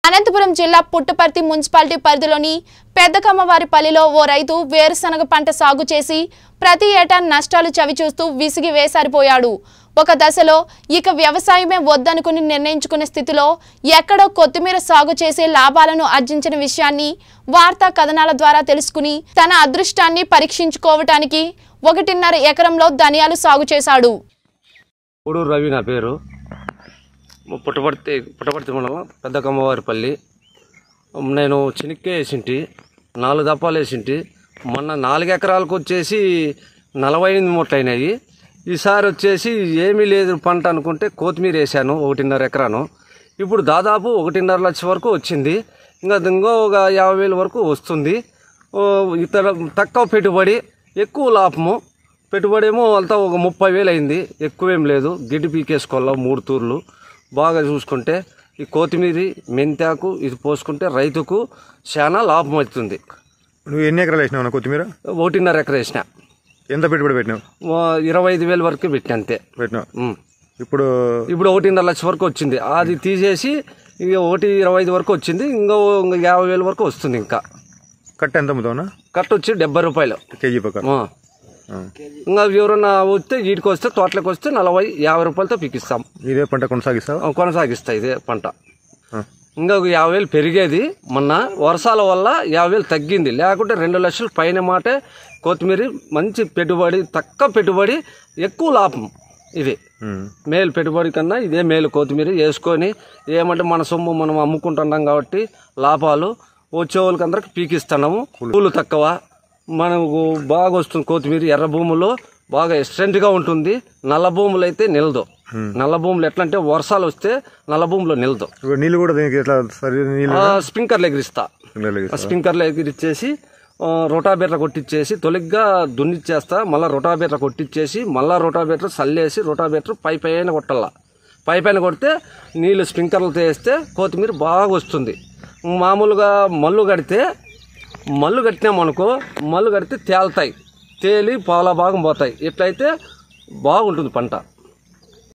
అనంతపురం జిల్లా పుట్టపర్తి మున్సిపాలిటీ పరిధిలోని పెద్దకమ్మవారిపల్లిలో ఓ రైతు వేరుశనగ పంట సాగు చేసి ప్రతి ఏటా నష్టాలు చవిచూస్తూ విసిగి వేసారిపోయాడు ఒక దశలో ఇక వ్యవసాయమే వద్దనుకుని నిర్ణయించుకునే స్థితిలో ఎక్కడో కొత్తిమీర సాగు చేసే లాభాలను ఆర్జించిన విషయాన్ని వార్తా కథనాల ద్వారా తెలుసుకుని తన అదృష్టాన్ని పరీక్షించుకోవటానికి ఒకటిన్నర ఎకరంలో ధనియాలు సాగు చేశాడు ఉడూరు రవి నా పేరు పుట్టపర్తి పుట్టపర్తి మండలం పెద్ద కమ్మవారిపల్లి నేను చెనిక్కే వేసింటి నాలుగు దప్పాలు వేసింటి మొన్న నాలుగు ఎకరాలకు వచ్చేసి నలభై ఎనిమిది మూటలు అయినాయి ఈసారి వచ్చేసి ఏమీ లేదు పంట అనుకుంటే కొత్తిమీర వేసాను ఒకటిన్నర ఎకరాను ఇప్పుడు దాదాపు ఒకటిన్నర లక్ష వరకు వచ్చింది ఇంకా ఇంకో ఒక యాభై వేల వరకు వస్తుంది ఓ, ఇతర తక్కువ పెట్టుబడి ఎక్కువ లాభము పెట్టుబడి ఏమో అంతా ఒక ముప్పై వేలు అయింది ఎక్కువేం లేదు గిడ్డి పీకేసుకోవాలా మూడు తూర్లు బాగా చూసుకుంటే ఈ కొత్తిమీర మెంతాకు ఇది పోసుకుంటే రైతుకు చాలా లాభం అవుతుంది నువ్వు ఎన్ని ఎకరాలు వేసినావు అన్న కొత్తిమీర ఒకటిన్నర ఎకర వేసిన ఎంత పెట్టుబడి పెట్టినావు ఓ ఇరవై ఐదు వేల వరకు పెట్టిన అంతే పెట్టినావు ఉమ్. ఇప్పుడు ఇప్పుడు ఒకటిన్నర లక్ష వరకు వచ్చింది అది తీసేసి ఇక ఒకటి ఇరవై ఐదు వరకు వచ్చింది ఇంకో ఇంకో యాభై వేల వరకు వస్తుంది ఇంకా కట్ట ఎంత అమ్ముతావునా కట్ట వచ్చి డెబ్బై రూపాయలు కేజీ పక్క ఆ. ఇంకా ఎవరన్నా వస్తే వీటికి వస్తే తోటలకు వస్తే నలభై యాభై రూపాయలతో పీకిస్తాం ఇదే పంట కొనసాగిస్తావు ఆ, కొనసాగిస్తా ఇదే పంట ఇంకా ఒక యాభై వేలు పెరిగేది మొన్న వర్షాల వల్ల యాభై వేలు తగ్గింది లేకుంటే రెండు లక్షలు పైన మాటే కొత్తిమీర మంచి పెట్టుబడి తక్కువ పెట్టుబడి ఎక్కువ లాభం ఇది మేలు పెట్టుబడి కన్నా ఇదే మేలు కొత్తిమీర వేసుకొని ఏమంటే మన సొమ్ము మనం అమ్ముకుంటున్నాం కాబట్టి లాభాలు వచ్చే వాళ్ళకి అందరికి పీకిస్తున్నాము పూలు తక్కువ మనకు బాగా వస్తుంది కొత్తిమీర ఎర్ర భూములో బాగా స్ట్రెంత్గా ఉంటుంది నల్ల భూములు అయితే నిలదు నల్ల భూములు ఎట్లా అంటే వర్షాలు వస్తే నల్ల భూమిలో నిలదు ఇప్పుడు నీళ్ళు కూడా దీనికి ఎట్లా సరి నీళ్ళు ఆ, స్ప్రింక్లర్లు ఎగిరిస్తా నీళ్ళు ఆ స్ప్రింక్లర్లు ఎగిరిచ్చేసి ఆ, రోటాబేటర్ కొట్టించేసి తొలిగ్గా దున్నిచ్చేస్తా మళ్ళీ రోటాబేటర్ కొట్టించేసి మళ్ళీ రోటాబేటర్ చల్లేసి రోటాబేటర్ పై పైన కొట్టాల పై పైన కొడితే నీళ్ళు స్ప్రింక్లర్లతో వేస్తే కొత్తిమీర బాగా వస్తుంది మామూలుగా మల్లు కడితే మల్లు కట్టినామనుకో మల్లు కడితే తేలుతాయి తేలి పాల భాగం పోతాయి ఇట్లయితే బాగుంటుంది పంట